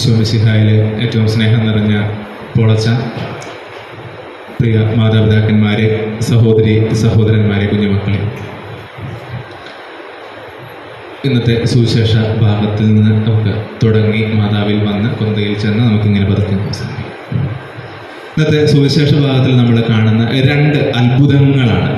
ഈശോമിശിഹായിലെ ഏറ്റവും സ്നേഹം നിറഞ്ഞ പോളച്ച പ്രിയ മാതാപിതാക്കന്മാരെ സഹോദരി സഹോദരന്മാരെ കുഞ്ഞുമക്കളെ ഇന്നത്തെ സുവിശേഷ ഭാഗത്തിൽ നിന്ന് നമുക്ക് തുടങ്ങി മാതാവിൽ വന്ന് കൊന്തയിൽ ചെന്ന് നമുക്കിങ്ങനെ പതുക്കെ സംസാരിക്കാം ഇന്നത്തെ സുവിശേഷ ഭാഗത്തിൽ നമ്മൾ കാണുന്ന രണ്ട് അത്ഭുതങ്ങളാണ്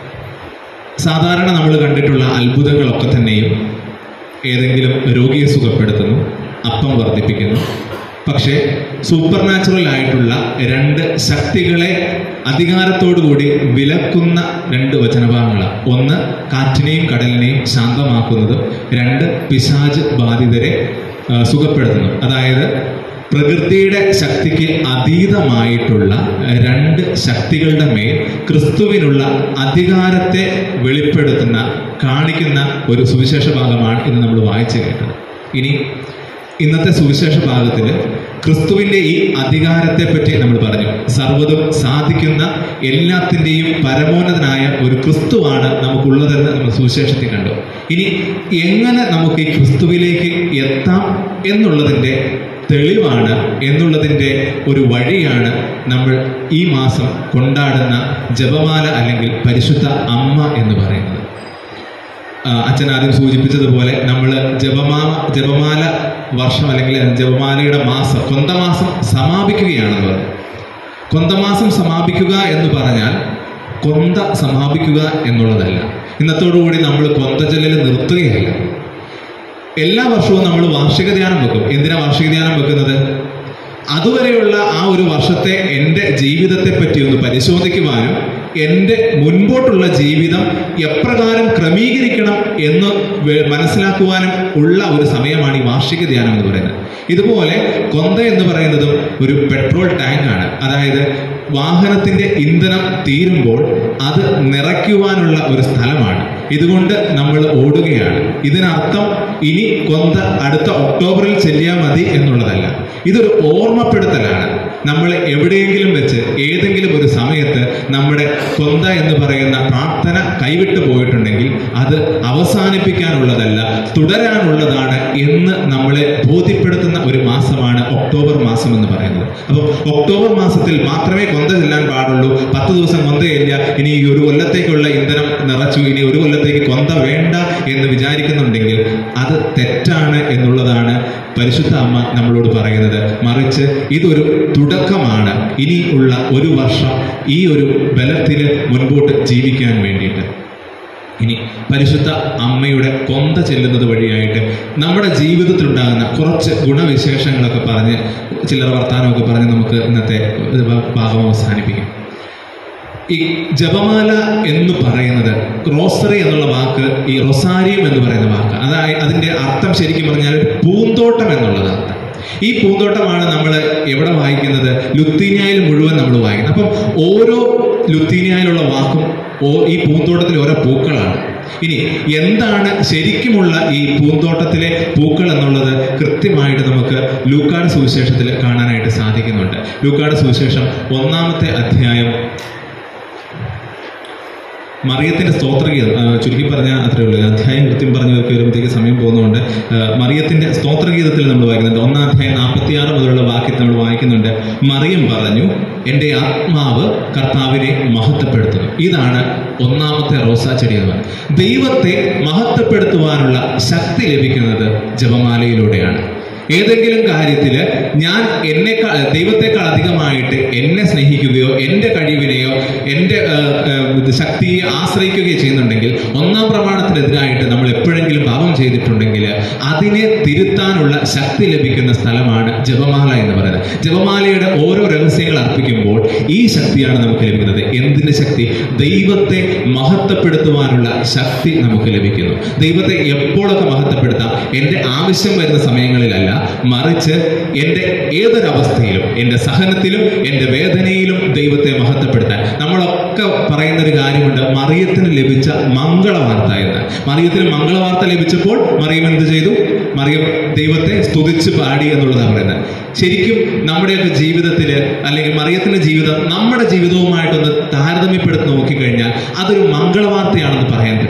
സാധാരണ നമ്മൾ കണ്ടിട്ടുള്ള അത്ഭുതങ്ങളൊക്കെ തന്നെയും ഏതെങ്കിലും രോഗിയെ സുഖപ്പെടുത്തുന്നു അപ്പം വർദ്ധിപ്പിക്കുന്നു പക്ഷേ സൂപ്പർ നാച്ചുറൽ ആയിട്ടുള്ള രണ്ട് ശക്തികളെ അധികാരത്തോടുകൂടി വിലക്കുന്ന രണ്ട് വചനഭാഗങ്ങളാണ് ഒന്ന് കാറ്റിനെയും കടലിനെയും ശാന്തമാക്കുന്നതും രണ്ട് പിശാജ് ബാധിതരെ ആ, സുഖപ്പെടുത്തുന്നു അതായത് പ്രകൃതിയുടെ ശക്തിക്ക് അതീതമായിട്ടുള്ള രണ്ട് ശക്തികളുടെ മേൽ ക്രിസ്തുവിനുള്ള അധികാരത്തെ വെളിപ്പെടുത്തുന്ന കാണിക്കുന്ന ഒരു സുവിശേഷ ഭാഗമാണ് ഇന്ന് നമ്മൾ വായിച്ചു കേട്ടത് ഇനി ഇന്നത്തെ സുവിശേഷ ഭാഗത്തിൽ ക്രിസ്തുവിൻ്റെ ഈ അധികാരത്തെ പറ്റി നമ്മൾ പറഞ്ഞു സർവ്വതും സാധിക്കുന്ന എല്ലാത്തിൻ്റെയും പരമോന്നതനായ ഒരു ക്രിസ്തുവാണ് നമുക്കുള്ളതെന്ന് നമ്മൾ സുവിശേഷത്തിൽ കണ്ടു ഇനി എങ്ങനെ നമുക്ക് ഈ ക്രിസ്തുവിലേക്ക് എത്താം എന്നുള്ളതിൻ്റെ തെളിവാണ് എന്നുള്ളതിൻ്റെ ഒരു വഴിയാണ് നമ്മൾ ഈ മാസം കൊണ്ടാടുന്ന ജപമാല അല്ലെങ്കിൽ പരിശുദ്ധ അമ്മ എന്ന് പറയുന്നത് ആ, അച്ഛൻ ആദ്യം സൂചിപ്പിച്ചതുപോലെ നമ്മൾ ജപമാ ജപമാല വർഷം അല്ലെങ്കിൽ ജപമാലയുടെ മാസം കൊന്തമാസം സമാപിക്കുകയാണെന്ന് പറഞ്ഞു കൊന്തമാസം സമാപിക്കുക എന്ന് പറഞ്ഞാൽ കൊന്ത സമാപിക്കുക എന്നുള്ളതല്ല ഇന്നത്തോടുകൂടി നമ്മൾ കൊന്തചൊല്ലൽ നിർത്തുകയല്ല എല്ലാ വർഷവും നമ്മൾ വാർഷിക ധ്യാനം വെക്കും എന്തിനാ വാർഷിക ധ്യാനം വെക്കുന്നത് അതുവരെയുള്ള ആ ഒരു വർഷത്തെ എൻ്റെ ജീവിതത്തെ പറ്റി ഒന്ന് പരിശോധിക്കുവാനും എൻ്റെ മുൻപോട്ടുള്ള ജീവിതം എപ്രകാരം ക്രമീകരിക്കണം എന്ന് വെ- മനസ്സിലാക്കുവാനും ഉള്ള ഒരു സമയമാണ് ഈ വാർഷിക ധ്യാനം എന്ന് പറയുന്നത് ഇതുപോലെ കൊന്ത എന്ന് പറയുന്നതും ഒരു പെട്രോൾ ടാങ്കാണ് അതായത് വാഹനത്തിന്റെ ഇന്ധനം തീരുമ്പോൾ അത് നിറയ്ക്കുവാനുള്ള ഒരു സ്ഥലമാണ് ഇതുകൊണ്ട് നമ്മൾ ഓടുകയാണ് ഇതിനർത്ഥം ഇനി കൊന്ത അടുത്ത ഒക്ടോബറിൽ ചെല്ലിയാൽ മതി എന്നുള്ളതല്ല ഇതൊരു ഓർമ്മപ്പെടുത്തലാണ് നമ്മൾ എവിടെയെങ്കിലും വെച്ച് ഏതെങ്കിലും ഒരു സമയത്ത് നമ്മുടെ കൊന്ത എന്ന് പറയുന്ന പ്രാർത്ഥന കൈവിട്ടു പോയിട്ടുണ്ടെങ്കിൽ അത് അവസാനിപ്പിക്കാനുള്ളതല്ല തുടരാനുള്ളതാണ് എന്ന് നമ്മളെ ബോധ്യപ്പെടുത്തുന്ന ഒരു മാസമാണ് ഒക്ടോബർ മാസം എന്ന് പറയുന്നത് അപ്പോൾ ഒക്ടോബർ മാസത്തിൽ മാത്രമേ കൊന്ത ചെല്ലാൻ പാടുള്ളൂ പത്ത് ദിവസം കൊന്തയില്ല ഇനി ഈ ഒരു കൊല്ലത്തേക്കുള്ള ഇന്ധനം നിറച്ചു ഇനി ഒരു കൊല്ലത്തേക്ക് കൊന്ത വേണ്ട എന്ന് വിചാരിക്കുന്നുണ്ടെങ്കിൽ അത് തെറ്റാണ് എന്നുള്ളതാണ് പരിശുദ്ധ അമ്മ നമ്മളോട് പറയുന്നത് മറിച്ച് ഇതൊരു തുടക്കമാണ് ഇനി ഉള്ള ഒരു വർഷം ഈ ഒരു ബലത്തിൽ മുൻപോട്ട് ജീവിക്കാൻ വേണ്ടിയിട്ട് ഇനി പരിശുദ്ധ അമ്മയുടെ കൊന്ത ചെല്ലുന്നത് വഴിയായിട്ട് നമ്മുടെ ജീവിതത്തിൽ ഉണ്ടാകുന്ന കുറച്ച് ഗുണവിശേഷങ്ങളൊക്കെ പറഞ്ഞ് ചില്ലറ വർത്താനമൊക്കെ പറഞ്ഞ് നമുക്ക് ഇന്നത്തെ ഇത് ഭാഗം അവസാനിപ്പിക്കാം ഈ ജപമാല എന്ന് പറയുന്നത് റോസറി എന്നുള്ള വാക്ക് ഈ റൊസാരിയം എന്ന് പറയുന്ന വാക്ക് അതായത് അതിന്റെ അർത്ഥം ശരിക്കും പറഞ്ഞാൽ ഒരു പൂന്തോട്ടം എന്നുള്ളത് അർത്ഥം ഈ പൂന്തോട്ടമാണ് നമ്മൾ എവിടെ വായിക്കുന്നത് ലുത്തീനിയയിൽ മുഴുവൻ നമ്മൾ വായിക്കുന്നത് അപ്പം ഓരോ ലുത്തീനിയയിലുള്ള വാക്കും ഓ ഈ പൂന്തോട്ടത്തിൽ ഓരോ പൂക്കളാണ് ഇനി എന്താണ് ശരിക്കുമുള്ള ഈ പൂന്തോട്ടത്തിലെ പൂക്കൾ എന്നുള്ളത് കൃത്യമായിട്ട് നമുക്ക് ലൂക്കാട് സുവിശേഷത്തിൽ കാണാനായിട്ട് സാധിക്കുന്നുണ്ട് ലൂക്കാട് സുവിശേഷം ഒന്നാമത്തെ അധ്യായം മറിയത്തിന്റെ സ്തോത്രഗീതം ആ, ചുരുക്കി പറഞ്ഞാൽ അത്രേ ഉള്ളൂ അധ്യായം കൃത്യം പറഞ്ഞവർക്ക് വരുമ്പോഴത്തേക്ക് സമയം പോകുന്നതുകൊണ്ട് ആ, മറിയത്തിന്റെ സ്തോത്രഗീതത്തിൽ നമ്മൾ വായിക്കുന്നുണ്ട് ഒന്നാം അധ്യായം നാൽപ്പത്തിയാറ് മുതലുള്ള വാക്യത്തിൽ നമ്മൾ വായിക്കുന്നുണ്ട് മറിയം പറഞ്ഞു എൻ്റെ ആത്മാവ് കർത്താവിനെ മഹത്വപ്പെടുത്തുന്നു ഇതാണ് ഒന്നാമത്തെ റോസാ ചെടി എന്ന് പറയുന്നത് ദൈവത്തെ മഹത്വപ്പെടുത്തുവാനുള്ള ശക്തി ലഭിക്കുന്നത് ജപമാലയിലൂടെയാണ് ഏതെങ്കിലും കാര്യത്തിൽ ഞാൻ എന്നെക്കാൾ ദൈവത്തെക്കാൾ അധികമായിട്ട് എന്നെ സ്നേഹിക്കുകയോ എൻ്റെ കഴിവിനെയോ എൻ്റെ ആ, ആ, ഇത് ശക്തിയെ ആശ്രയിക്കുകയോ ചെയ്യുന്നുണ്ടെങ്കിൽ ഒന്നാം പ്രമാണത്തിനെതിരായിട്ട് നമ്മൾ എപ്പോഴെങ്കിലും പാപം ചെയ്തിട്ടുണ്ടെങ്കിൽ അതിനെ തിരുത്താനുള്ള ശക്തി ലഭിക്കുന്ന സ്ഥലമാണ് ജപമാല എന്ന് പറയുന്നത് ജപമാലയുടെ ഓരോ രഹസ്യങ്ങൾ അർപ്പിക്കുമ്പോൾ ഈ ശക്തിയാണ് നമുക്ക് ലഭിക്കുന്നത് എന്തിന്റെ ശക്തി ദൈവത്തെ മഹത്വപ്പെടുത്തുവാനുള്ള ശക്തി നമുക്ക് ലഭിക്കുന്നു ദൈവത്തെ എപ്പോഴൊക്കെ മഹത്വപ്പെടുത്താം എൻ്റെ ആവശ്യം വരുന്ന സമയങ്ങളിലല്ല മറിച്ച് എൻ്റെ ഏതൊരവസ്ഥയിലും എൻ്റെ സഹനത്തിലും എൻ്റെ വേദനയിലും ദൈവത്തെ മഹത്വപ്പെടുത്താൻ നമ്മളൊക്കെ പറയുന്ന ഒരു കാര്യമുണ്ട് മറിയത്തിന് ലഭിച്ച മംഗളവാർത്ത എന്ന് മറിയത്തിന് മംഗളവാർത്ത ലഭിച്ചപ്പോൾ മറിയം എന്ത് ചെയ്തു മറിയം ദൈവത്തെ സ്തുതിച്ച് പാടി എന്നുള്ളതാണ് പറയുന്നത് ശരിക്കും നമ്മുടെയൊക്കെ ജീവിതത്തിൽ അല്ലെങ്കിൽ മറിയത്തിന്റെ ജീവിതം നമ്മുടെ ജീവിതവുമായിട്ടൊന്ന് താരതമ്യപ്പെടുത്തി നോക്കിക്കഴിഞ്ഞാൽ അതൊരു മംഗളവാർത്തയാണെന്ന് പറയാൻ പറ്റും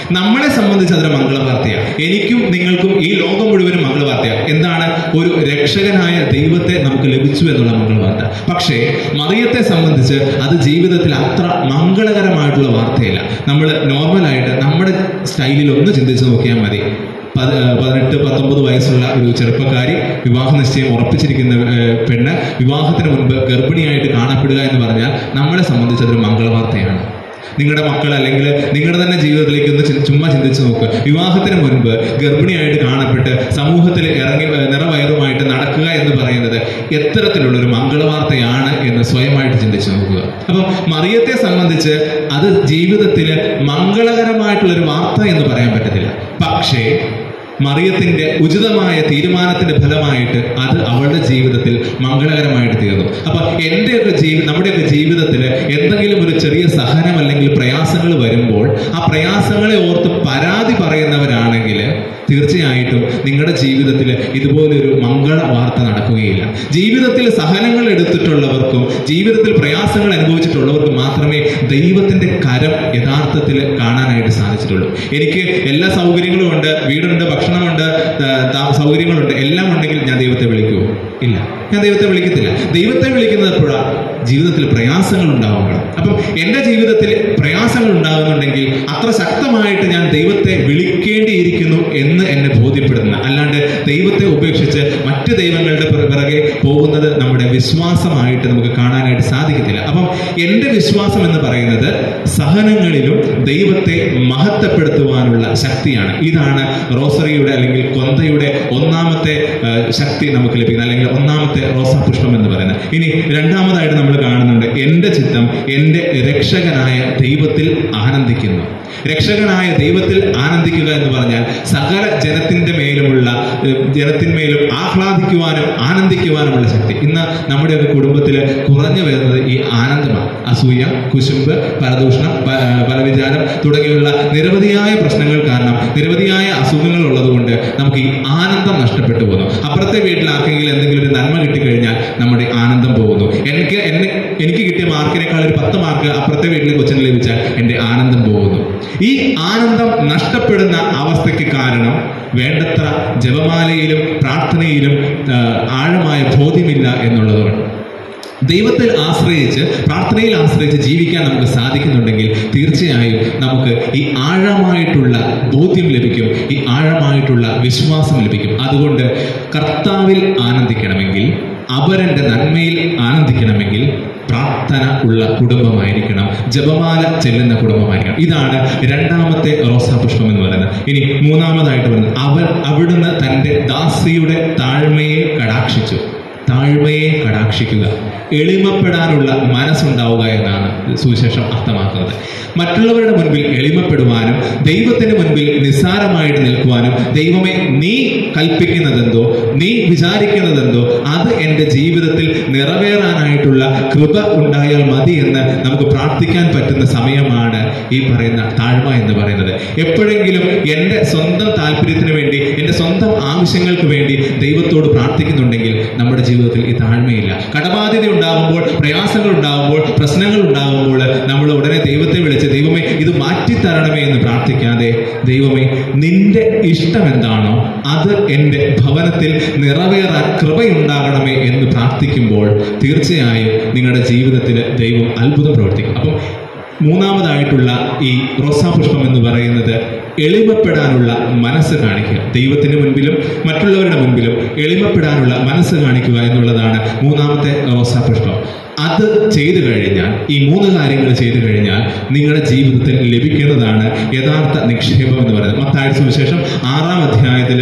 നമ്മളെ സംബന്ധിച്ച് അതൊരു മംഗളവാർത്തയാണ് എനിക്കും നിങ്ങൾക്കും ഈ ലോകം മുഴുവനും മംഗളവാർത്തയാണ് എന്താണ് ഒരു രക്ഷകനായ ദൈവത്തെ നമുക്ക് ലഭിച്ചു എന്നുള്ള മംഗളവാർത്ത പക്ഷേ മറിയത്തെ സംബന്ധിച്ച് അത് ജീവിതത്തിൽ അത്ര മംഗളകരമായിട്ടുള്ള വാർത്തയല്ല നമ്മൾ നോർമലായിട്ട് നമ്മുടെ സ്റ്റൈലിൽ ഒന്ന് ചിന്തിച്ച് നോക്കിയാൽ മതി പത്- ഏഹ് പതിനെട്ട് പത്തൊമ്പത് വയസ്സുള്ള ഒരു ചെറുപ്പക്കാരി വിവാഹ നിശ്ചയം ഉറപ്പിച്ചിരിക്കുന്ന ഏഹ് പെണ്ണ് വിവാഹത്തിന് മുൻപ് ഗർഭിണിയായിട്ട് കാണപ്പെടുക എന്ന് പറഞ്ഞാൽ നമ്മളെ സംബന്ധിച്ച് അതൊരു മംഗളവാർത്തയാണ് നിങ്ങളുടെ മക്കൾ അല്ലെങ്കിൽ നിങ്ങളുടെ തന്നെ ജീവിതത്തിലേക്ക് ഒന്ന് ചി- ചുമ്മാ ചിന്തിച്ച് നോക്കുക വിവാഹത്തിന് മുൻപ് ഗർഭിണിയായിട്ട് കാണപ്പെട്ട് സമൂഹത്തിൽ ഇറങ്ങി ഏഹ് നിറവയറുമായിട്ട് നടക്കുക എന്ന് പറയുന്നത് എത്തരത്തിലുള്ള ഒരു മംഗളവാർത്തയാണ് എന്ന് സ്വയമായിട്ട് ചിന്തിച്ച് നോക്കുക അപ്പം മറിയത്തെ സംബന്ധിച്ച് അത് ജീവിതത്തിൽ മംഗളകരമായിട്ടുള്ള ഒരു വാർത്ത എന്ന് പറയാൻ പറ്റത്തില്ല പക്ഷേ മറിയത്തിന്റെ ഉചിതമായ തീരുമാനത്തിന്റെ ഫലമായിട്ട് അത് അവളുടെ ജീവിതത്തിൽ മംഗളകരമായിട്ട് തീർന്നു അപ്പൊ എന്റെയൊക്കെ ജീവി നമ്മുടെയൊക്കെ ജീവിതത്തിൽ എന്തെങ്കിലും ഒരു ചെറിയ സഹനം അല്ലെങ്കിൽ പ്രയാസങ്ങൾ വരുമ്പോൾ ആ പ്രയാസങ്ങളെ ഓർത്ത് പരാതി പറയുന്നവരാണെങ്കിൽ തീർച്ചയായിട്ടും നിങ്ങളുടെ ജീവിതത്തിൽ ഇതുപോലൊരു മംഗള വാർത്ത നടക്കുകയില്ല ജീവിതത്തിൽ സഹനങ്ങൾ എടുത്തിട്ടുള്ളവർക്കും ജീവിതത്തിൽ പ്രയാസങ്ങൾ അനുഭവിച്ചിട്ടുള്ളവർക്കും മാത്രമേ ദൈവത്തിന്റെ കരം യഥാർത്ഥത്തിൽ കാണാനായിട്ട് സാധിച്ചിട്ടുള്ളൂ എനിക്ക് എല്ലാ സൗകര്യങ്ങളും ഉണ്ട് വീടുണ്ട് ഭക്ഷണമുണ്ട് ആ, താ- സൗകര്യങ്ങളുണ്ട് എല്ലാം ഉണ്ടെങ്കിൽ ഞാൻ ദൈവത്തെ വിളിക്കുമോ ഇല്ല ഞാൻ ദൈവത്തെ വിളിക്കത്തില്ല ദൈവത്തെ വിളിക്കുന്നത് എപ്പോഴാണ് ജീവിതത്തിൽ പ്രയാസങ്ങൾ ഉണ്ടാവുമ്പോൾ അപ്പം എൻ്റെ ജീവിതത്തിൽ പ്രയാസങ്ങൾ ഉണ്ടാകുന്നുണ്ടെങ്കിൽ അത്ര ശക്തമായിട്ട് ഞാൻ ദൈവത്തെ വിളിക്കേണ്ടിയിരിക്കുന്നു എന്ന് എന്നെ ബോധ്യപ്പെടുത്തുന്ന അല്ലാണ്ട് ദൈവത്തെ ഉപേക്ഷിച്ച് മറ്റ് ദൈവങ്ങളുടെ പിറ- പിറകെ പോകുന്നത് നമ്മുടെ വിശ്വാസമായിട്ട് നമുക്ക് കാണാനായിട്ട് സാധിക്കത്തില്ല അപ്പം എൻ്റെ വിശ്വാസം എന്ന് പറയുന്നത് സഹനങ്ങളിലും ദൈവത്തെ മഹത്വപ്പെടുത്തുവാനുള്ള ശക്തിയാണ് ഇതാണ് റോസറിയുടെ അല്ലെങ്കിൽ കൊന്തയുടെ ഒന്നാമത്തെ ആ, ശക്തി നമുക്ക് ലഭിക്കുന്നത് അല്ലെങ്കിൽ ഒന്നാമത്തെ റോസാപുഷ്പം എന്ന് പറയുന്നത് ഇനി രണ്ടാമതായിട്ട് നമ്മൾ കാണുന്നുണ്ട് എൻ്റെ ചിത്തം എൻ്റെ രക്ഷകനായ ദൈവത്തിൽ ആനന്ദിക്കുന്നു രക്ഷകനായ ദൈവത്തിൽ ആനന്ദിക്കുക എന്ന് പറഞ്ഞാൽ സകല ജനത്തിന്റെ മേലുമുള്ള ഏഹ്, ജനത്തിന്മേലും ആഹ്ലാദിക്കുവാനും ആനന്ദിക്കുവാനുമുള്ള ശക്തി ഇന്ന് നമ്മുടെയൊക്കെ കുടുംബത്തിൽ കുറഞ്ഞു വരുന്നത് ഈ ആനന്ദമാണ് അസൂയ കുശുമ്പ് പരദൂഷണം പ- ഏഹ്, പരവിചാരം തുടങ്ങിയുള്ള നിരവധിയായ പ്രശ്നങ്ങൾ കാരണം നിരവധിയായ അസുഖങ്ങൾ ഉള്ളതുകൊണ്ട് നമുക്ക് ഈ ആനന്ദം നഷ്ടപ്പെട്ടു പോകുന്നു അപ്പുറത്തെ വീട്ടിൽ ആർക്കെങ്കിലും എന്തെങ്കിലും ഒരു നന്മ കിട്ടിക്കഴിഞ്ഞാൽ നമ്മുടെ ആനന്ദം പോകുന്നു എനിക്ക് എന്നെ എനിക്ക് കിട്ടിയ മാർക്കിനേക്കാൾ ഒരു പത്ത് മാർക്ക് അപ്പുറത്തെ വീട്ടിലെ കൊച്ചിന് ലഭിച്ചാൽ എൻ്റെ ആനന്ദം പോകുന്നു ഈ ആനന്ദം നഷ്ടപ്പെടുന്ന അവസ്ഥയ്ക്ക് കാരണം വേണ്ടത്ര ജപമാലയിലും പ്രാർത്ഥനയിലും ആ, ആഴമായ ബോധ്യമില്ല എന്നുള്ളതുകൊണ്ട് ദൈവത്തിൽ ആശ്രയിച്ച് പ്രാർത്ഥനയിൽ ആശ്രയിച്ച് ജീവിക്കാൻ നമുക്ക് സാധിക്കുന്നുണ്ടെങ്കിൽ തീർച്ചയായും നമുക്ക് ഈ ആഴമായിട്ടുള്ള ബോധ്യം ലഭിക്കും ഈ ആഴമായിട്ടുള്ള വിശ്വാസം ലഭിക്കും അതുകൊണ്ട് കർത്താവിൽ ആനന്ദിക്കണമെങ്കിൽ അവരൻ്റെ നന്മയിൽ ആനന്ദിക്കണമെങ്കിൽ പ്രാർത്ഥന ഉള്ള കുടുംബമായിരിക്കണം ജപമാല ചെല്ലുന്ന കുടുംബമായിരിക്കണം ഇതാണ് രണ്ടാമത്തെ റോസാപുഷ്പം എന്ന് പറയുന്നത് ഇനി മൂന്നാമതായിട്ട് പറയുന്നത് അവൻ അവിടുന്ന് തൻ്റെ ദാസിയുടെ താഴ്മയെ കടാക്ഷിച്ചു താഴ്മയെ കടാക്ഷിക്കുക എളിമപ്പെടാനുള്ള മനസ്സുണ്ടാവുക എന്നാണ് സുവിശേഷം അർത്ഥമാക്കുന്നത് മറ്റുള്ളവരുടെ മുൻപിൽ എളിമപ്പെടുവാനും ദൈവത്തിന് മുൻപിൽ നിസ്സാരമായിട്ട് നിൽക്കുവാനും ദൈവമേ നീ കൽപ്പിക്കുന്നതെന്തോ നീ വിചാരിക്കുന്നതെന്തോ അത് എൻ്റെ ജീവിതത്തിൽ നിറവേറാനായിട്ടുള്ള കൃപ ഉണ്ടായാൽ മതി എന്ന് നമുക്ക് പ്രാർത്ഥിക്കാൻ പറ്റുന്ന സമയമാണ് ഈ പറയുന്ന താഴ്മ എന്ന് പറയുന്നത് എപ്പോഴെങ്കിലും എൻ്റെ സ്വന്തം താല്പര്യത്തിന് വേണ്ടി എൻ്റെ സ്വന്തം ആവശ്യങ്ങൾക്ക് വേണ്ടി ദൈവത്തോട് പ്രാർത്ഥിക്കുന്നുണ്ടെങ്കിൽ നമ്മുടെ ജീവിതത്തിൽ ഈ താഴ്മയില്ല കടബാധ്യത ഉണ്ടാകുമ്പോൾ പ്രയാസങ്ങൾ ഉണ്ടാകുമ്പോൾ പ്രശ്നങ്ങൾ ഉണ്ടാകുമ്പോൾ നമ്മൾ ഉടനെ ദൈവത്തെ വിളിച്ച് ദൈവമേ ഇത് മാറ്റിത്തരണമേ എന്ന് പ്രാർത്ഥിക്കാതെ ദൈവമേ നിന്റെ ഇഷ്ടം എന്താണോ അത് എൻ്റെ ഭവനത്തിൽ നിറവേറാൻ കൃപയുണ്ടാകണമേ എന്ന് പ്രാർത്ഥിക്കുമ്പോൾ തീർച്ചയായും നിങ്ങളുടെ ജീവിതത്തിൽ ദൈവം അത്ഭുതം പ്രവർത്തിക്കും അപ്പം മൂന്നാമതായിട്ടുള്ള ഈ റോസാപുഷ്പം എന്ന് പറയുന്നത് എളിമപ്പെടാനുള്ള മനസ്സ് കാണിക്കുക ദൈവത്തിന് മുൻപിലും മറ്റുള്ളവരുടെ മുൻപിലും എളിമപ്പെടാനുള്ള മനസ്സ് കാണിക്കുക എന്നുള്ളതാണ് മൂന്നാമത്തെ റോസാപുഷ്പം അത് ചെയ്തു കഴിഞ്ഞാൽ ഈ മൂന്ന് കാര്യങ്ങൾ ചെയ്തു കഴിഞ്ഞാൽ നിങ്ങളുടെ ജീവിതത്തിൽ ലഭിക്കുന്നതാണ് യഥാർത്ഥ നിക്ഷേപം എന്ന് പറയുന്നത് മത്തായ സുവിശേഷം ആറാം അധ്യായത്തിൽ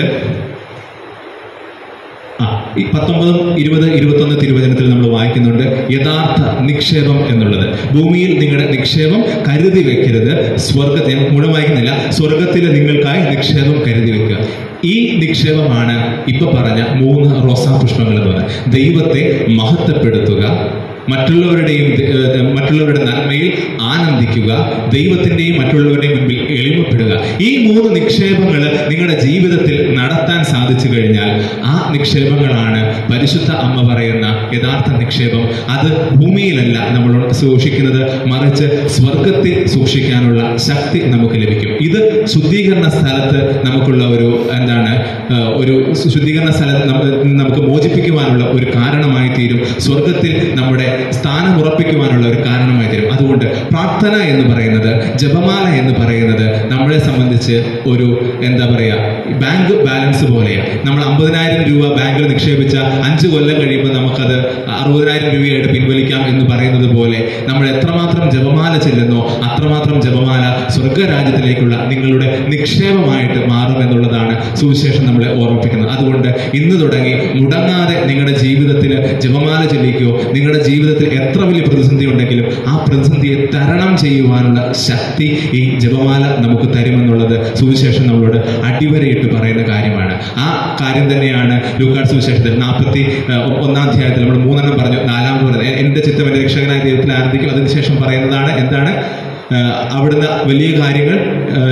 ആ ഈ പത്തൊമ്പതും ഇരുപത് ഇരുപത്തൊന്ന് തിരുവചനത്തിൽ നമ്മൾ വായിക്കുന്നുണ്ട് യഥാർത്ഥ നിക്ഷേപം എന്നുള്ളത് ഭൂമിയിൽ നിങ്ങളുടെ നിക്ഷേപം കരുതി വെക്കരുത് സ്വർഗത്തെ ഞാൻ മുഴുവൻ വായിക്കുന്നില്ല സ്വർഗത്തിൽ നിങ്ങൾക്കായി നിക്ഷേപം കരുതി വെക്കുക ഈ നിക്ഷേപമാണ് ഇപ്പൊ പറഞ്ഞ മൂന്ന് റോസാ പുഷ്പങ്ങൾ എന്ന് പറയുന്നത് ദൈവത്തെ മഹത്വപ്പെടുത്തുക മറ്റുള്ളവരുടെയും ഏഹ്, മറ്റുള്ളവരുടെ നന്മയിൽ ആനന്ദിക്കുക ദൈവത്തിന്റെയും മറ്റുള്ളവരുടെയും മുൻപിൽ എളിമപ്പെടുക ഈ മൂന്ന് നിക്ഷേപങ്ങൾ നിങ്ങളുടെ ജീവിതത്തിൽ നടത്താൻ സാധിച്ചു കഴിഞ്ഞാൽ ആ നിക്ഷേപങ്ങളാണ് പരിശുദ്ധ അമ്മ പറയുന്ന യഥാർത്ഥ നിക്ഷേപം അത് ഭൂമിയിലല്ല നമ്മൾ സൂക്ഷിക്കുന്നത് മറിച്ച് സ്വർഗത്തിൽ സൂക്ഷിക്കാനുള്ള ശക്തി നമുക്ക് ലഭിക്കും ഇത് ശുദ്ധീകരണ സ്ഥലത്ത് നമുക്കുള്ള ഒരു എന്താണ് ആ, ഒരു ശുദ്ധീകരണ സ്ഥലത്ത് നമ്മ- നമുക്ക് മോചിപ്പിക്കുവാനുള്ള ഒരു കാരണമായി തീരും സ്വർഗത്തിൽ നമ്മുടെ സ്ഥാനം ഉറപ്പിക്കുവാനുള്ള ഒരു കാരണമായി തീരും അതുകൊണ്ട് പ്രാർത്ഥന എന്ന് പറയുന്നത് ജപമാല എന്ന് പറയുന്നത് നമ്മളെ സംബന്ധിച്ച് ഒരു എന്താ പറയാ ബാങ്ക് ബാലൻസ് പോലെയാണ് നമ്മൾ അമ്പതിനായിരം രൂപ ബാങ്കിൽ നിക്ഷേപിച്ച അഞ്ച് കൊല്ലം കഴിയുമ്പോൾ നമുക്കത് അറുപതിനായിരം രൂപയായിട്ട് പിൻവലിക്കാം എന്ന് പറയുന്നത് പോലെ നമ്മൾ എത്രമാത്രം ജപമാല ചെല്ലുന്നോ അത്രമാത്രം ജപമാല സ്വർഗരാജ്യത്തിലേക്കുള്ള നിങ്ങളുടെ നിക്ഷേപമായിട്ട് മാറും എന്നുള്ളതാണ് സുവിശേഷം നമ്മളെ ഓർമ്മിപ്പിക്കുന്നത് അതുകൊണ്ട് ഇന്ന് തുടങ്ങി മുടങ്ങാതെ നിങ്ങളുടെ ജീവിതത്തിൽ ജപമാല ചെല്ലിക്കുകയോ നിങ്ങളുടെ ജീവിതത്തിൽ എത്ര വലിയ പ്രതിസന്ധി ഉണ്ടെങ്കിലും ആ പ്രതിസന്ധിയെ തരണം ചെയ്യുവാനുള്ള ശക്തി ഈ ജപമാല നമുക്ക് തരുമെന്നുള്ളത് സുവിശേഷം നമ്മളോട് അടിവരയിട്ട് പറയുന്ന കാര്യമാണ് ആ കാര്യം തന്നെയാണ് ലൂക്കാട് സുവിശേഷത്തിൽ നാൽപ്പത്തി ഒന്നാം അധ്യായത്തിൽ നമ്മൾ മൂന്നെണ്ണം പറഞ്ഞു നാലാമത് പറയുന്നത് എന്റെ ചിത്തം എന്റെ രക്ഷകനായ ദൈവത്തിൽ ആരംഭിക്കും അതിനുശേഷം പറയുന്നതാണ് എന്താണ് ആ, അവിടുന്ന് വലിയ കാര്യങ്ങൾ ആ,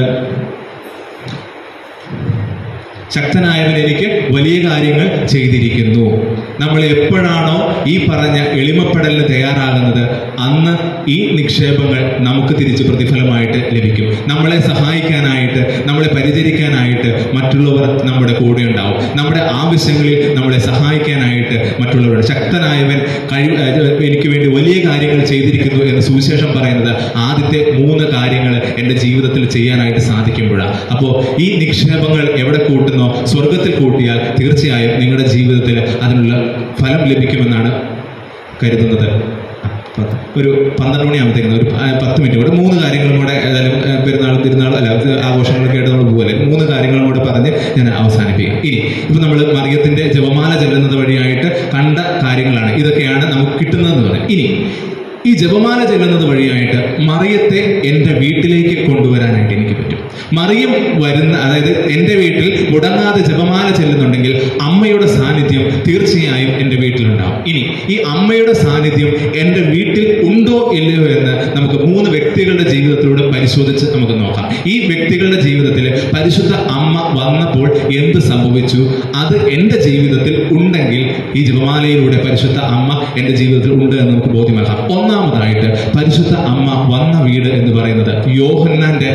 ശക്തനായവൻ എനിക്ക് വലിയ കാര്യങ്ങൾ ചെയ്തിരിക്കുന്നു നമ്മൾ എപ്പോഴാണോ ഈ പറഞ്ഞ എളിമപ്പെടലിന് തയ്യാറാകുന്നത് അന്ന് ഈ നിക്ഷേപങ്ങൾ നമുക്ക് തിരിച്ച് പ്രതിഫലമായിട്ട് ലഭിക്കും നമ്മളെ സഹായിക്കാനായിട്ട് നമ്മളെ പരിചരിക്കാനായിട്ട് മറ്റുള്ളവർ നമ്മുടെ കൂടെ ഉണ്ടാവും നമ്മുടെ ആവശ്യങ്ങളിൽ നമ്മളെ സഹായിക്കാനായിട്ട് മറ്റുള്ളവർ ശക്തനായവൻ കഴിവ് ഏഹ് എനിക്ക് വേണ്ടി വലിയ കാര്യങ്ങൾ ചെയ്തിരിക്കുന്നു എന്ന് സുവിശേഷം പറയുന്നത് ആദ്യത്തെ മൂന്ന് കാര്യങ്ങൾ എൻ്റെ ജീവിതത്തിൽ ചെയ്യാനായിട്ട് സാധിക്കുമ്പോഴാണ് അപ്പോൾ ഈ നിക്ഷേപങ്ങൾ എവിടെ കൂട്ടുന്നോ സ്വർഗത്തിൽ കൂട്ടിയാൽ തീർച്ചയായും നിങ്ങളുടെ ജീവിതത്തിൽ അതിനുള്ള ഫലം ലഭിക്കുമെന്നാണ് കരുതുന്നത് പത്ത്. ഒരു പന്ത്രണ്ട് മണിയാകുമ്പോഴത്തേക്കും ഒരു പ- പത്ത് മിനിറ്റ് കൂടെ മൂന്ന് കാര്യങ്ങളും കൂടെ ഏതായാലും ഏഹ്, പെരുന്നാളും തിരുനാളും അല്ല ഇത് ആഘോഷങ്ങളൊക്കെ ആയിട്ട് നമ്മൾ പോകല്ലേ മൂന്ന് കാര്യങ്ങളും കൂടെ പറഞ്ഞ് ഞാൻ അവസാനിപ്പിക്കാം ഇനി ഇപ്പൊ നമ്മൾ മറിയത്തിന്റെ ജപമാല ചെല്ലുന്നത് വഴിയായിട്ട് കണ്ട കാര്യങ്ങളാണ് ഇതൊക്കെയാണ് നമുക്ക് കിട്ടുന്നതെന്ന് പറയാം ഇനി ഈ ജപമാല ചെല്ലുന്നത് വഴിയായിട്ട് മറിയത്തെ എൻ്റെ വീട്ടിലേക്ക് കൊണ്ടുവരാനായിട്ട് എനിക്ക് പറ്റും മറിയം വരുന്ന അതായത് എൻ്റെ വീട്ടിൽ മുടങ്ങാതെ ജപമാല ചെല്ലുന്നുണ്ടെങ്കിൽ അമ്മയുടെ സാന്നിധ്യം തീർച്ചയായും എൻ്റെ വീട്ടിലുണ്ടാവും ഇനി ഈ അമ്മയുടെ സാന്നിധ്യം എൻ്റെ വീട്ടിൽ ഉണ്ടോ ഇല്ലയോ എന്ന് നമുക്ക് മൂന്ന് വ്യക്തികളുടെ ജീവിതത്തിലൂടെ പരിശോധിച്ച് നമുക്ക് നോക്കാം ഈ വ്യക്തികളുടെ ജീവിതത്തിൽ പരിശുദ്ധ അമ്മ വന്നപ്പോൾ എന്ത് സംഭവിച്ചു അത് എൻ്റെ ജീവിതത്തിൽ ഉണ്ടെങ്കിൽ ഈ ജപമാലയിലൂടെ പരിശുദ്ധ അമ്മ എൻ്റെ ജീവിതത്തിൽ ഉണ്ട് എന്ന് നമുക്ക് ബോധ്യമാക്കാം ഒന്നാമതായിട്ട് പരിശുദ്ധ അമ്മ വന്ന വീട് എന്ന് പറയുന്നത് യോഹന്നാന്റെ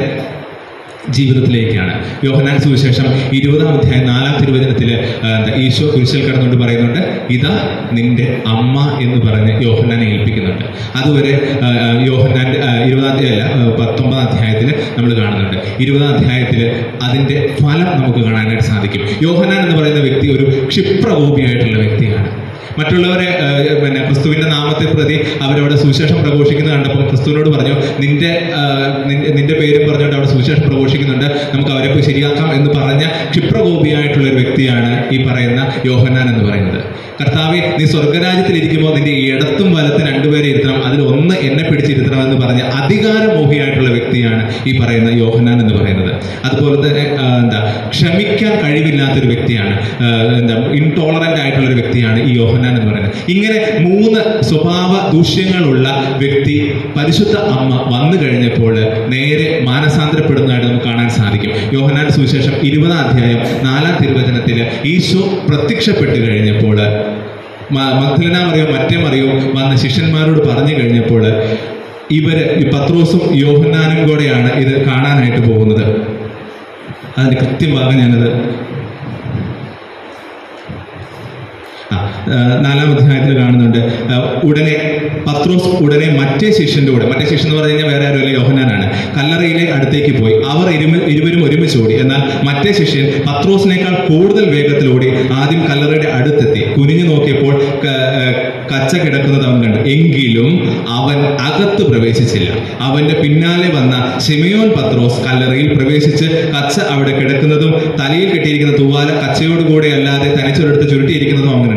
ജീവിതത്തിലേക്കാണ് യോഹനാൻ സുവിശേഷം ഇരുപതാം അധ്യായം നാലാം തിരുവചനത്തിൽ ഈശോ കുരിശിൽ കടന്നുകൊണ്ട് പറയുന്നുണ്ട് ഇതാ നിന്റെ അമ്മ എന്ന് പറഞ്ഞ് യോഹന്നാനെ ഏൽപ്പിക്കുന്നുണ്ട് അതുവരെ ആ, ആ, യോഹന്നാന്റെ ആ, ഇരുപതാം അധ്യായം അല്ല ആ, പത്തൊമ്പതാം അധ്യായത്തിൽ നമ്മൾ കാണുന്നുണ്ട് ഇരുപതാം അധ്യായത്തിൽ അതിന്റെ ഫലം നമുക്ക് കാണാനായിട്ട് സാധിക്കും യോഹന്നാൻ എന്ന് പറയുന്ന വ്യക്തി ഒരു ക്ഷിപ്രകോപിയായിട്ടുള്ള വ്യക്തിയാണ് മറ്റുള്ളവരെ ആ, പിന്നെ ക്രിസ്തുവിന്റെ നാമത്തെ പ്രതി അവരവിടെ സുവിശേഷം പ്രഘോഷിക്കുന്നത് കണ്ടപ്പോൾ ക്രിസ്തുവിനോട് പറഞ്ഞു നിന്റെ ആ, നിന്റെ നിന്റെ പേരും പറഞ്ഞുകൊണ്ട് അവിടെ സുവിശേഷം പ്രഘോഷിക്കുന്നുണ്ട് നമുക്ക് അവരെ പോയി ശരിയാക്കാം എന്ന് പറഞ്ഞ ക്ഷിപ്രകോപിയായിട്ടുള്ള ഒരു വ്യക്തിയാണ് ഈ പറയുന്ന യോഹന്നാൻ എന്ന് പറയുന്നത് കർത്താവെ നീ സ്വർഗരാജ്യത്തിൽ ഇരിക്കുമ്പോൾ നിന്റെ ഇടത്തും വലത്തും രണ്ടുപേരെ ഇരുത്തണം അതിൽ ഒന്ന് എന്നെ പിടിച്ചിരുത്തണം എന്ന് പറഞ്ഞ അധികാരമോഹിയായിട്ടുള്ള വ്യക്തിയാണ് ഈ പറയുന്ന യോഹന്നാൻ എന്ന് പറയുന്നത് അതുപോലെ തന്നെ ആ, എന്താ ക്ഷമിക്കാൻ കഴിവില്ലാത്തൊരു വ്യക്തിയാണ് ആ, എന്താ ഇൻടോളറന്റ് ആയിട്ടുള്ള ഒരു വ്യക്തിയാണ് ഈ യോഹന്നാൻ എന്ന് പറയുന്നത് ഇങ്ങനെ മൂന്ന് സ്വഭാവ ദൂഷ്യങ്ങളുള്ള വ്യക്തി പരിശുദ്ധ അമ്മ വന്നു കഴിഞ്ഞപ്പോൾ നേരെ മാനസാന്തരപ്പെടുന്നതായിട്ട് നമുക്ക് കാണാൻ സാധിക്കും യോഹന്നാൻ സുവിശേഷം ഇരുപതാം അധ്യായം നാലാം തിരുവചനത്തിൽ ഈശോ പ്രത്യക്ഷപ്പെട്ട് കഴിഞ്ഞപ്പോൾ മഗ്ദലന മറിയോ മറ്റേ മറിയോ വന്ന ശിഷ്യന്മാരോട് പറഞ്ഞു കഴിഞ്ഞപ്പോൾ ഇവര് ഈ പത്രോസും യോഹന്നാനും കൂടെയാണ് ഇത് കാണാനായിട്ട് പോകുന്നത് അതിന്റെ കൃത്യഭാഗം ഞാനത് ആ, ആ, നാലാം അധ്യായത്തിൽ കാണുന്നുണ്ട് ആ, ഉടനെ പത്രോസ് ഉടനെ മറ്റേ ശിഷ്യന്റെ കൂടെ മറ്റേ ശിഷ്യൻ എന്ന് പറഞ്ഞു കഴിഞ്ഞാൽ വേറെ ആരുമല്ല യോഹനാനാണ് കല്ലറയിലെ അടുത്തേക്ക് പോയി അവർ ഇരുമ ഇരുവരും ഒരുമിച്ച് ഓടി എന്നാൽ മറ്റേ ശിഷ്യൻ പത്രോസിനേക്കാൾ കൂടുതൽ വേഗത്തിൽ ഓടി ആദ്യം കല്ലറയുടെ അടുത്തെത്തി കുനിഞ്ഞു നോക്കിയപ്പോൾ ക- ആ, കച്ച കിടക്കുന്നത് അവൻ കണ്ടു എങ്കിലും അവൻ അകത്ത് പ്രവേശിച്ചില്ല അവന്റെ പിന്നാലെ വന്ന ഷിമയോൻ പത്രോസ് കല്ലറയിൽ പ്രവേശിച്ച് കച്ച അവിടെ കിടക്കുന്നതും തലയിൽ കെട്ടിയിരിക്കുന്ന തൂവാല കച്ചയോടുകൂടെ അല്ലാതെ തനിച്ചൊരിടത്ത് ചുരുട്ടിയിരിക്കുന്നതും അവൻ കണ്ടു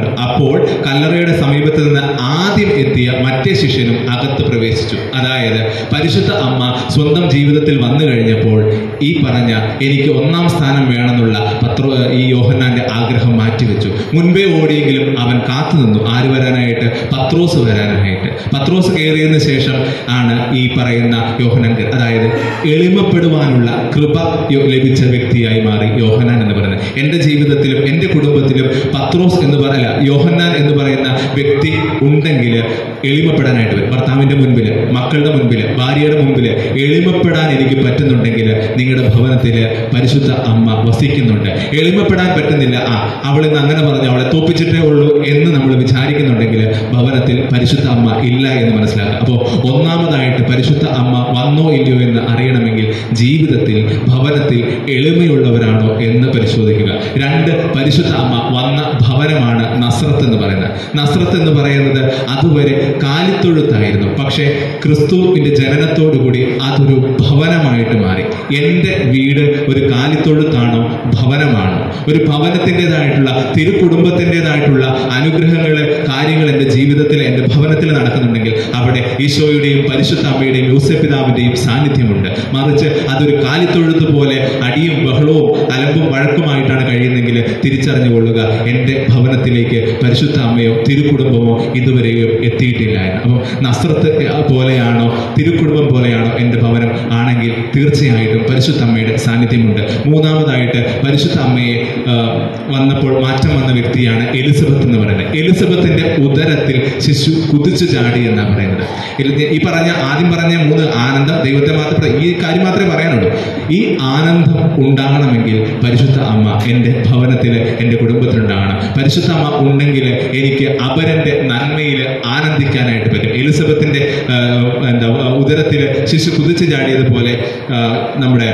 കണ്ടു അപ്പോൾ കല്ലറയുടെ സമീപത്ത് നിന്ന് ആദ്യം എത്തിയ മറ്റേ ശിഷ്യനും അകത്ത് പ്രവേശിച്ചു അതായത് പരിശുദ്ധ അമ്മ സ്വന്തം ജീവിതത്തിൽ വന്നു കഴിഞ്ഞപ്പോൾ ഈ പറഞ്ഞ എനിക്ക് ഒന്നാം സ്ഥാനം വേണമെന്നുള്ള പത്രോ ഈ യോഹന്നാന്റെ ആഗ്രഹം മാറ്റിവെച്ചു മുൻപേ ഓടിയെങ്കിലും അവൻ കാത്തുനിന്നു ആര് വരാനായിട്ട് പത്രോസ് വരാനായിട്ട് പത്രോസ് കയറിയതിനു ശേഷം ആണ് ഈ പറയുന്ന യോഹനാൻ കേ- അതായത് എളിമപ്പെടുവാനുള്ള കൃപ യോ- ലഭിച്ച വ്യക്തിയായി മാറി യോഹനാൻ എന്ന് പറയുന്നത് എൻ്റെ ജീവിതത്തിലും എൻ്റെ കുടുംബത്തിലും പത്രോസ് എന്ന് പറയല യോഹന്നാൻ എന്ന് പറയുന്ന വ്യക്തി ഉണ്ടെങ്കിൽ എളിമപ്പെടാനായിട്ട് വരും ഭർത്താവിൻ്റെ മുൻപിൽ മക്കളുടെ മുൻപിൽ ഭാര്യയുടെ മുൻപിൽ എളിമപ്പെടാൻ എനിക്ക് പറ്റുന്നുണ്ടെങ്കിൽ നിങ്ങളുടെ ഭവനത്തിൽ പരിശുദ്ധ അമ്മ വസിക്കുന്നുണ്ട് എളിമപ്പെടാൻ പറ്റുന്നില്ല ആ അവൾ ഇന്ന് അങ്ങനെ പറഞ്ഞു അവളെ തോപ്പിച്ചിട്ടേ ഉള്ളൂ എന്ന് നമ്മൾ വിചാരിക്കുന്നുണ്ടെങ്കിൽ ഭവനത്തിൽ പരിശുദ്ധ അമ്മ ഇല്ല എന്ന് മനസ്സിലാക്കുക അപ്പോൾ ഒന്നാമതായിട്ട് പരിശുദ്ധ അമ്മ വന്നോ ഇല്ലയോ എന്ന് അറിയണമെങ്കിൽ ജീവിതത്തിൽ ഭവനത്തിൽ എളിമയുള്ളവരാണോ എന്ന് പരിശോധിക്കുക രണ്ട് പരിശുദ്ധ അമ്മ വന്ന ഭവനമാണ് നസ്രത്ത് എന്ന് പറയുന്നത് നസ്രത്ത് എന്ന് പറയുന്നത് അതുവരെ കാലിത്തൊഴുത്തായിരുന്നു പക്ഷേ ക്രിസ്തുവിന്റെ ജനനത്തോടുകൂടി അതൊരു ഭവനമായിട്ട് മാറി എൻ്റെ വീട് ഒരു കാലിത്തൊഴുത്താണോ ഭവനമാണോ ഒരു ഭവനത്തിൻ്റെതായിട്ടുള്ള തിരുക്കുടുംബത്തിൻ്റെതായിട്ടുള്ള അനുഗ്രഹങ്ങൾ കാര്യങ്ങൾ എൻ്റെ ജീവിതത്തിൽ എൻ്റെ ഭവനത്തിൽ നടക്കുന്നുണ്ടെങ്കിൽ അവിടെ ഈശോയുടെയും പരിശുദ്ധ അമ്മയുടെയും യൂസപിതാവിൻ്റെയും സാന്നിധ്യമുണ്ട് മറിച്ച് അതൊരു കാലിത്തൊഴുത്ത് പോലെ അടിയും ബഹളവും അലമ്പും വഴക്കുമായിട്ടാണ് കഴിയുന്നെങ്കിൽ തിരിച്ചറിഞ്ഞു കൊള്ളുക എൻ്റെ ഭവനത്തിലേക്ക് പരിശുദ്ധ അമ്മയോ തിരുക്കുടുംബമോ ഇതുവരെയും എത്തിയിട്ടില്ല എന്ന് അപ്പോൾ നസ്രത്ത് പോലെയാണോ തിരുക്കുടുംബം പോലെയാണോ എൻ്റെ ഭവനം ആണെങ്കിൽ തീർച്ചയായിട്ടും പരിശുദ്ധ അമ്മയുടെ സാന്നിധ്യമുണ്ട് മൂന്നാമതായിട്ട് പരിശുദ്ധ അമ്മയെ ആ, വന്നപ്പോൾ മാറ്റം വന്ന വ്യക്തിയാണ് എലിസബത്ത് എന്ന് പറയുന്നത് എലിസബത്തിന്റെ ഉദരത്തിൽ ശിശു കുതിച്ചു ചാടി എന്നാണ് പറയുന്നത് എലി- ഈ പറഞ്ഞ ആദ്യം പറഞ്ഞ മൂന്ന് ആനന്ദം ദൈവത്തെ മാത്രം ഈ കാര്യം മാത്രമേ പറയാനുള്ളൂ ഈ ആനന്ദം ഉണ്ടാകണമെങ്കിൽ പരിശുദ്ധ അമ്മ എൻ്റെ ഭവനത്തിൽ എൻ്റെ കുടുംബത്തിലുണ്ടാകണം പരിശുദ്ധ അമ്മ ഉണ്ടെങ്കിൽ എനിക്ക് അപരന്റെ നന്മയിൽ ആനന്ദിക്കാനായിട്ട് പറ്റും എലിസബത്തിന്റെ ആ, എന്താ ഉദരത്തിൽ ശിശു കുതിച്ചു ചാടിയതുപോലെ ആ, നമ്മുടെ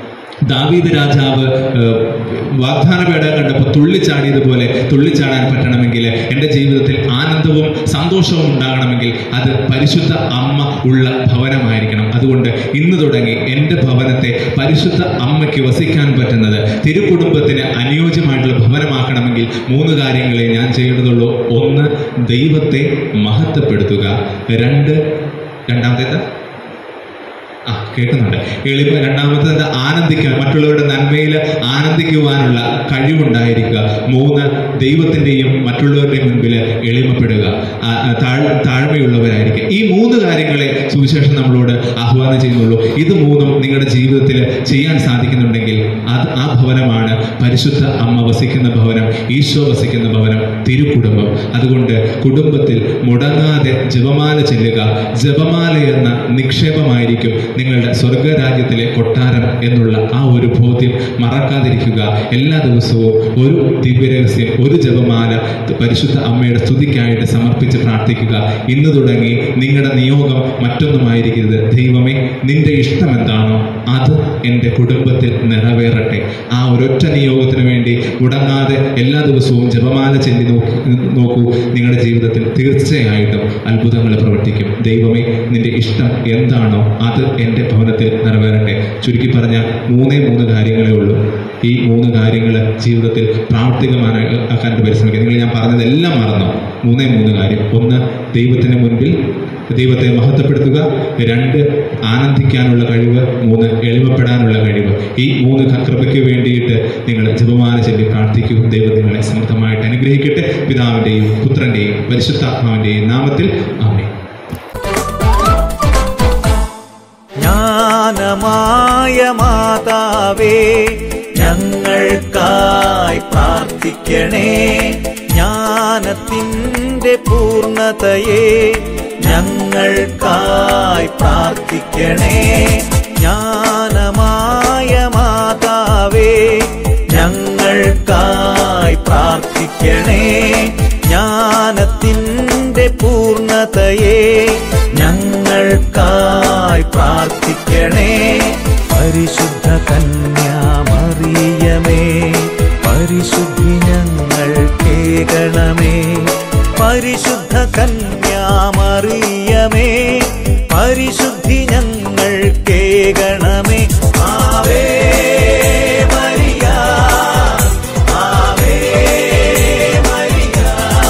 ദാവീദ് രാജാവ് ഏഹ്, വാഗ്ദാന പേടകം കണ്ടപ്പോൾ തുള്ളിച്ചാടിയതുപോലെ തുള്ളിച്ചാടാൻ പറ്റണമെങ്കിൽ എൻ്റെ ജീവിതത്തിൽ ആനന്ദവും സന്തോഷവും ഉണ്ടാകണമെങ്കിൽ അത് പരിശുദ്ധ അമ്മ ഉള്ള ഭവനമായിരിക്കണം അതുകൊണ്ട് ഇന്ന് തുടങ്ങി എൻ്റെ ഭവനത്തെ പരിശുദ്ധ അമ്മയ്ക്ക് വസിക്കാൻ പറ്റുന്നത് തിരുക്കുടുംബത്തിന് അനുയോജ്യമായിട്ടുള്ള ഭവനമാക്കണമെങ്കിൽ മൂന്ന് കാര്യങ്ങളെ ഞാൻ ചെയ്യേണ്ടതുള്ളൂ ഒന്ന് ദൈവത്തെ മഹത്വപ്പെടുത്തുക രണ്ട് രണ്ടാമത്തേത് ആ കേൾക്കുന്നുണ്ട് എളിമ രണ്ടാമത്തെ എന്താ ആനന്ദിക്കാൻ മറ്റുള്ളവരുടെ നന്മയിൽ ആനന്ദിക്കുവാനുള്ള കഴിവുണ്ടായിരിക്കുക മൂന്ന് ദൈവത്തിൻ്റെയും മറ്റുള്ളവരുടെയും മുൻപിൽ എളിമപ്പെടുക ആ, ആ, താഴ് താഴ്മയുള്ളവരായിരിക്കുക ഈ മൂന്ന് കാര്യങ്ങളെ സുവിശേഷം നമ്മളോട് ആഹ്വാനം ചെയ്യുന്നുള്ളൂ ഇത് മൂന്നും നിങ്ങളുടെ ജീവിതത്തിൽ ചെയ്യാൻ സാധിക്കുന്നുണ്ടെങ്കിൽ അത് ആ ഭവനമാണ് പരിശുദ്ധ അമ്മ വസിക്കുന്ന ഭവനം ഈശോ വസിക്കുന്ന ഭവനം തിരുക്കുടുംബം അതുകൊണ്ട് കുടുംബത്തിൽ മുടങ്ങാതെ ജപമാല ചെല്ലുക ജപമാല എന്ന നിക്ഷേപമായിരിക്കും നിങ്ങളുടെ സ്വർഗരാജ്യത്തിലെ കൊട്ടാരം എന്നുള്ള ആ ഒരു ബോധ്യം മറക്കാതിരിക്കുക എല്ലാ ദിവസവും ഒരു ദിവ്യരഹസ്യം ഒരു ജപമാല പരിശുദ്ധ അമ്മയുടെ സ്തുതിക്കായിട്ട് സമർപ്പിച്ച് പ്രാർത്ഥിക്കുക ഇന്ന് തുടങ്ങി നിങ്ങളുടെ നിയോഗം മറ്റൊന്നുമായിരിക്കരുത് ദൈവമേ നിന്റെ ഇഷ്ടം എന്താണോ അത് എൻ്റെ കുടുംബത്തിൽ നിറവേറട്ടെ ആ ഒരൊറ്റ നിയോഗത്തിന് വേണ്ടി മുടങ്ങാതെ എല്ലാ ദിവസവും ജപമാല ചെല്ലി നോക്കി നോക്കൂ നിങ്ങളുടെ ജീവിതത്തിൽ തീർച്ചയായിട്ടും അത്ഭുതങ്ങൾ പ്രവർത്തിക്കും ദൈവമേ നിന്റെ ഇഷ്ടം എന്താണോ അത് എൻ്റെ ഭവനത്തിൽ നിറവേറട്ടെ ചുരുക്കി പറഞ്ഞ മൂന്നേ മൂന്ന് കാര്യങ്ങളേ ഉള്ളൂ ഈ മൂന്ന് കാര്യങ്ങൾ ജീവിതത്തിൽ പ്രാവർത്തികമാക്കാനായിട്ട് പരിശ്രമിക്കുക നിങ്ങൾ ഞാൻ പറഞ്ഞതെല്ലാം മറന്നോ മൂന്നേ മൂന്ന് കാര്യം ഒന്ന് ദൈവത്തിന് മുൻപിൽ ദൈവത്തെ മഹത്വപ്പെടുത്തുക രണ്ട് ആനന്ദിക്കാനുള്ള കഴിവ് മൂന്ന് എളിമപ്പെടാനുള്ള കഴിവ് ഈ മൂന്ന് ക- കൃപയ്ക്ക് വേണ്ടിയിട്ട് നിങ്ങൾ ജപമാല ചൊല്ലി പ്രാർത്ഥിക്കൂ ദൈവം നിങ്ങളെ സമൃദ്ധമായിട്ട് അനുഗ്രഹിക്കട്ടെ പിതാവിൻ്റെയും പുത്രൻ്റെയും പരിശുദ്ധാത്മാവിൻ്റെയും നാമത്തിൽ ആമേ ജ്ഞാനമായ മാതാവേ ഞങ്ങൾക്കായി പ്രാർത്ഥിക്കണേ ജ്ഞാനത്തിൻ്റെ പൂർണ്ണതയെ ഞങ്ങൾക്കായി പ്രാർത്ഥിക്കണേ ജ്ഞാനമായ മാതാവേ ഞങ്ങൾക്കായി പ്രാർത്ഥിക്കണേ ജ്ഞാനത്തിൻ്റെ പൂർണ്ണതയെ ഞങ്ങൾക്കായി പ്രാർത്ഥിക്കണേ പരിശുദ്ധ കന്യാമറിയമേ പരിശുദ്ധി ഞങ്ങൾ കേകണമേ പരിശുദ്ധ കന്യാമറിയമേ പരിശുദ്ധി ഞങ്ങൾ കേകണമേ ആവേ മരിയ ആവേ മരിയ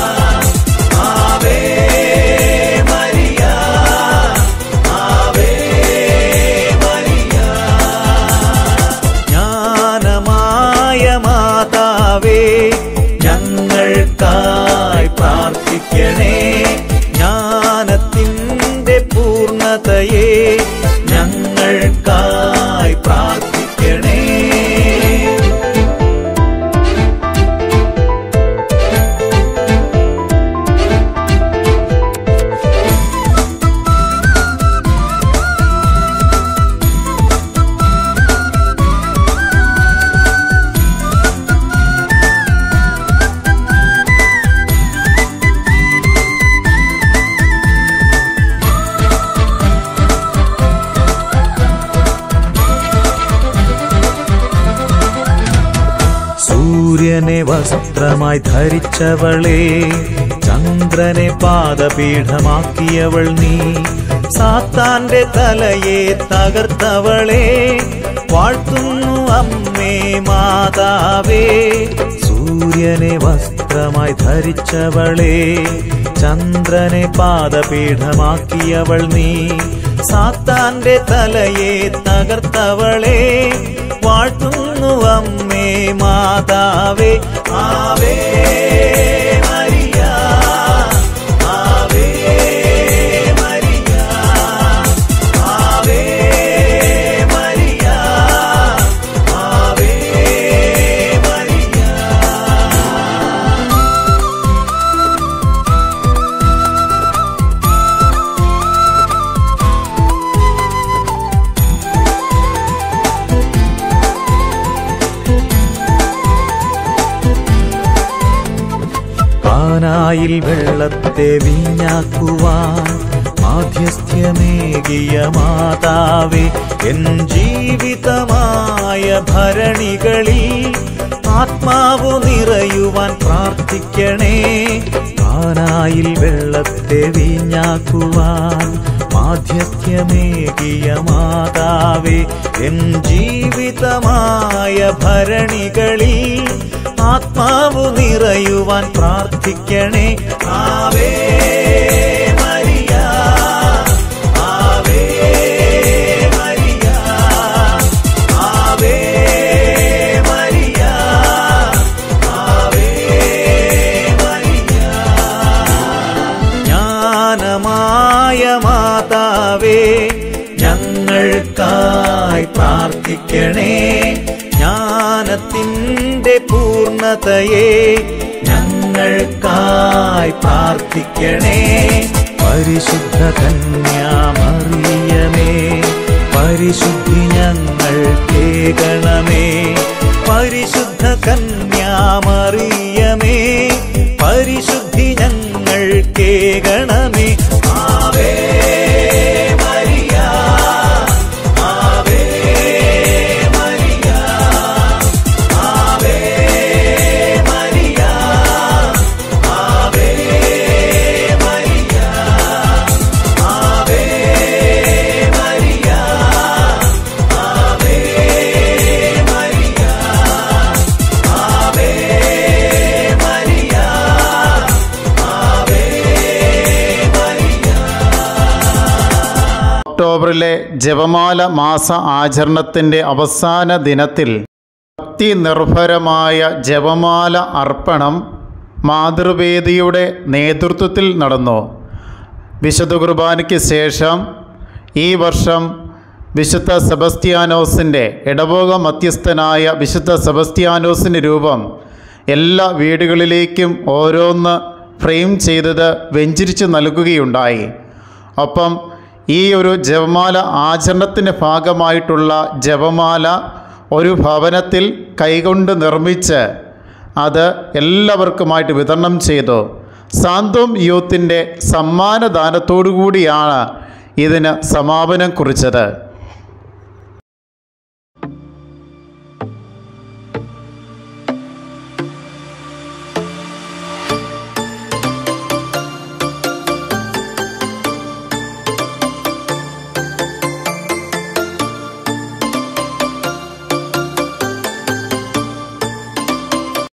ഞങ്ങൾക്കായി പ്രാർത്ഥിക്കണേ സൂര്യനെ വസ്ത്രമായി ധരിച്ചവളെ ചന്ദ്രനെ പാദപീഠമാക്കിയവൾ നീ സാത്താന്റെ തലയെ തകർത്തവളെ വാഴ്ത്തുന്നു അമ്മേ മാതാവേ സൂര്യനെ വസ്ത്രമായി ധരിച്ചവളെ ചന്ദ്രനെ പാദപീഠമാക്കിയവൾ നീ സാത്താന്റെ തലയെ തകർത്തവളെ വാഴ്ത്തുന്നു അമ്മേ മാതാവേ ആവേ മരിയ ആവേ മരിയ ആവേ മരിയ ആവേ മരിയ പാനായിൽ വെള്ളത്തെ വീഞ്ഞാക്കുവാൻ മാധ്യസ്ഥ്യമേകിയ മാതാവേ എൻ ജീവിതമായ ഭരണികളിൽ ആത്മാവു നിറയുവാൻ പ്രാർത്ഥിക്കണേ പാനായിൽ വെള്ളത്തെ വീഞ്ഞാക്കുവാൻ മാധ്യസ്ഥ്യമേകിയ മാതാവേ എൻ ജീവിതമായ ഭരണികളിൽ ആത്മാവു നിറയുവാൻ പ്രാർത്ഥിക്കണേ ആവേ മരിയ ആവേ മരിയ ആവേ മരിയ ആവേ മരിയ ജ്ഞാനമായ മാതാവേ ഞങ്ങൾക്കായി പ്രാർത്ഥിക്കണേ ജ്ഞാനത്തിൻ്റെ പൂർണ്ണതയെ ഞങ്ങൾക്കായി പ്രാർത്ഥിക്കണേ പരിശുദ്ധ കന്യാമറിയമേ പരിശുദ്ധി ഞങ്ങൾ കേകണമേ പരിശുദ്ധ കന്യാമറിയമേ പരിശുദ്ധി ഞങ്ങൾ കേകണമേ ആവേ മരിയ ആവേ മരിയ ആവേ മരിയ ആവേ മരിയ ആവേ മരിയ ആവേ മരിയ ആവേ മരിയ ആവേ മരിയ ഒക്ടോബറിലെ ജപമാല മാസ ആചരണത്തിൻ്റെ അവസാന ദിനത്തിൽ ഭക്തി നിർഭരമായ ജപമാല അർപ്പണം മാതൃവേദിയുടെ നേതൃത്വത്തിൽ നടന്നു വിശുദ്ധ കുർബാനയ്ക്ക് ശേഷം ഈ വർഷം വിശുദ്ധ സെബസ്ത്യാനോസിൻ്റെ ഇടവക മധ്യസ്ഥനായ വിശുദ്ധ സെബസ്ത്യാനോസിൻ്റെ രൂപം എല്ലാ വീടുകളിലേക്കും ഓരോന്ന് ഫ്രെയിം ചെയ്തത് വെഞ്ചിരിച്ച് നൽകുകയുണ്ടായി ഒപ്പം ഈ ഒരു ജപമാല ആചരണത്തിൻ്റെ ഭാഗമായിട്ടുള്ള ജപമാല ഒരു ഭവനത്തിൽ കൈകൊണ്ട് നിർമ്മിച്ച് അത് എല്ലാവർക്കുമായിട്ട് വിതരണം ചെയ്തു സാന്തോം യൂത്തിൻ്റെ സമ്മാനദാനത്തോടു കൂടിയാണ് ഇതിന് സമാപനം കുറിച്ചത്